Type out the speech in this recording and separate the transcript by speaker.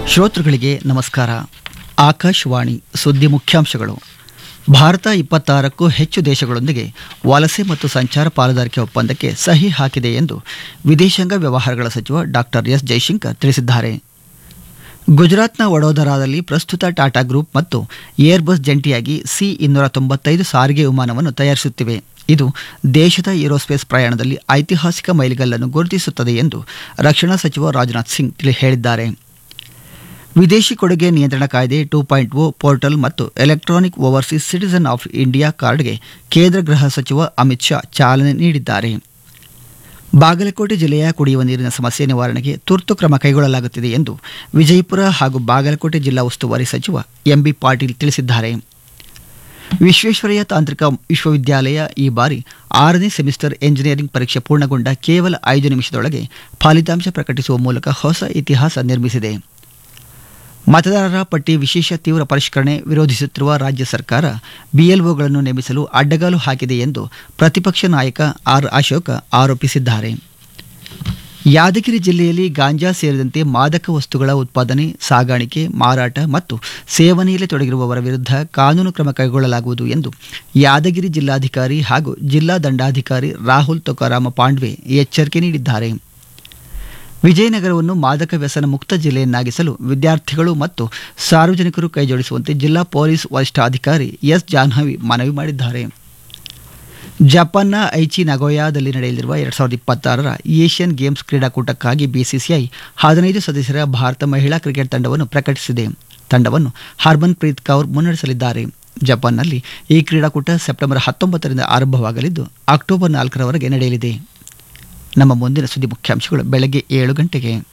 Speaker 1: ಶ್ರೋತೃಗಳಿಗೆ ನಮಸ್ಕಾರ ಆಕಾಶವಾಣಿ ಸುದ್ದಿ ಮುಖ್ಯಾಂಶಗಳು ಭಾರತ ಇಪ್ಪತ್ತಾರಕ್ಕೂ ಹೆಚ್ಚು ದೇಶಗಳೊಂದಿಗೆ ವಲಸೆ ಮತ್ತು ಸಂಚಾರ ಪಾಲುದಾರಿಕೆ ಒಪ್ಪಂದಕ್ಕೆ ಸಹಿ ಹಾಕಿದೆ ಎಂದು ವಿದೇಶಾಂಗ ವ್ಯವಹಾರಗಳ ಸಚಿವ ಡಾಕ್ಟರ್ ಎಸ್ ಜೈಶಂಕರ್ ತಿಳಿಸಿದ್ದಾರೆ ಗುಜರಾತ್ನ ವಡೋದರಾದಲ್ಲಿ ಪ್ರಸ್ತುತ ಟಾಟಾ ಗ್ರೂಪ್ ಮತ್ತು ಏರ್ಬಸ್ ಜಂಟಿಯಾಗಿ ಸಿ ಇನ್ನೂರ ತೊಂಬತ್ತೈದು ಸಾರಿಗೆ ವಿಮಾನವನ್ನು ತಯಾರಿಸುತ್ತಿವೆ ಇದು ದೇಶದ ಏರೋಸ್ಪೇಸ್ ಪ್ರಯಾಣದಲ್ಲಿ ಐತಿಹಾಸಿಕ ಮೈಲಿಗಲ್ಲನ್ನು ಗುರುತಿಸುತ್ತದೆ ಎಂದು ರಕ್ಷಣಾ ಸಚಿವ ರಾಜನಾಥ್ ಸಿಂಗ್ ತಿಳಿ ಹೇಳಿದ್ದಾರೆ ವಿದೇಶಿ ಕೊಡುಗೆ ನಿಯಂತ್ರಣ ಕಾಯ್ದೆ ಟೂ ಪಾಯಿಂಟ್ ಓ ಪೋರ್ಟಲ್ ಮತ್ತು electronic overseas citizen of India ಕಾರ್ಡ್ಗೆ ಕೇಂದ್ರ ಗೃಹ ಸಚಿವ ಅಮಿತ್ ಶಾ ಚಾಲನೆ ನೀಡಿದ್ದಾರೆ ಬಾಗಲಕೋಟೆ ಜಿಲ್ಲೆಯ ಕುಡಿಯುವ ನೀರಿನ ಸಮಸ್ಯೆ ನಿವಾರಣೆಗೆ ತುರ್ತು ಕ್ರಮ ಕೈಗೊಳ್ಳಲಾಗುತ್ತಿದೆ ಎಂದು ವಿಜಯಪುರ ಹಾಗೂ ಬಾಗಲಕೋಟೆ ಜಿಲ್ಲಾ ಉಸ್ತುವಾರಿ ಸಚಿವ ಎಂಬಿ ಪಾಟೀಲ್ ತಿಳಿಸಿದ್ದಾರೆ ವಿಶ್ವೇಶ್ವರಯ್ಯ ತಾಂತ್ರಿಕ ವಿಶ್ವವಿದ್ಯಾಲಯ ಈ ಬಾರಿ ಆರನೇ ಸೆಮಿಸ್ಟರ್ ಎಂಜಿನಿಯರಿಂಗ್ ಪರೀಕ್ಷೆ ಪೂರ್ಣಗೊಂಡ ಕೇವಲ ಐದು ನಿಮಿಷದೊಳಗೆ ಫಲಿತಾಂಶ ಪ್ರಕಟಿಸುವ ಮೂಲಕ ಹೊಸ ಇತಿಹಾಸ ನಿರ್ಮಿಸಿದೆ ಮತದಾರರ ಪಟ್ಟಿ ವಿಶೇಷ ತೀವ್ರ ಪರಿಷ್ಕರಣೆ ವಿರೋಧಿಸುತ್ತಿರುವ ರಾಜ್ಯ ಸರ್ಕಾರ ಬಿಎಲ್ಒಗಳನ್ನು ನೇಮಿಸಲು ಅಡ್ಡಗಾಲು ಹಾಕಿದೆ ಎಂದು ಪ್ರತಿಪಕ್ಷ ನಾಯಕ ಆರ್ ಅಶೋಕ ಆರೋಪಿಸಿದ್ದಾರೆ ಯಾದಗಿರಿ ಜಿಲ್ಲೆಯಲ್ಲಿ ಗಾಂಜಾ ಸೇರಿದಂತೆ ಮಾದಕ ವಸ್ತುಗಳ ಉತ್ಪಾದನೆ ಸಾಗಾಣಿಕೆ ಮಾರಾಟ ಮತ್ತು ಸೇವನೆಯಲ್ಲಿ ತೊಡಗಿರುವವರ ವಿರುದ್ಧ ಕಾನೂನು ಕ್ರಮ ಕೈಗೊಳ್ಳಲಾಗುವುದು ಎಂದು ಯಾದಗಿರಿ ಜಿಲ್ಲಾಧಿಕಾರಿ ಹಾಗೂ ಜಿಲ್ಲಾ ದಂಡಾಧಿಕಾರಿ ರಾಹುಲ್ ತುಕಾರಾಮ ಪಾಂಡ್ವೆ ಎಚ್ಚರಿಕೆ ನೀಡಿದ್ದಾರೆ ವಿಜಯನಗರವನ್ನು ಮಾದಕ ವ್ಯಸನ ಮುಕ್ತ ಜಿಲ್ಲೆಯನ್ನಾಗಿಸಲು ವಿದ್ಯಾರ್ಥಿಗಳು ಮತ್ತು ಸಾರ್ವಜನಿಕರು ಕೈಜೋಡಿಸುವಂತೆ ಜಿಲ್ಲಾ ಪೊಲೀಸ್ ವರಿಷ್ಠಾಧಿಕಾರಿ ಎಸ್ ಜಾಹ್ನವಿ ಮನವಿ ಮಾಡಿದ್ದಾರೆ ಜಪಾನ್ನ ಐಚಿ ನಗೋಯಾದಲ್ಲಿ ನಡೆಯಲಿರುವ ಎರಡ್ ಸಾವಿರದ ಇಪ್ಪತ್ತಾರರ ಏಷ್ಯನ್ ಗೇಮ್ಸ್ ಕ್ರೀಡಾಕೂಟಕ್ಕಾಗಿ ಬಿಸಿಸಿಐ ಹದಿನೈದು ಸದಸ್ಯರ ಭಾರತ ಮಹಿಳಾ ಕ್ರಿಕೆಟ್ ತಂಡವನ್ನು ಪ್ರಕಟಿಸಿದೆ ತಂಡವನ್ನು ಹರ್ಮನ್ ಪ್ರೀತ್ ಕೌರ್ ಮುನ್ನಡೆಸಲಿದ್ದಾರೆ ಜಪಾನ್ನಲ್ಲಿ ಈ ಕ್ರೀಡಾಕೂಟ ಸೆಪ್ಟೆಂಬರ್ ಹತ್ತೊಂಬತ್ತರಿಂದ ಆರಂಭವಾಗಲಿದ್ದು ಅಕ್ಟೋಬರ್ ನಾಲ್ಕರವರೆಗೆ ನಡೆಯಲಿದೆ ನಮ್ಮ ಮುಂದಿನ ಸುದ್ದಿ ಮುಖ್ಯಾಂಶಗಳು ಬೆಳಗ್ಗೆ ಏಳು ಗಂಟೆಗೆ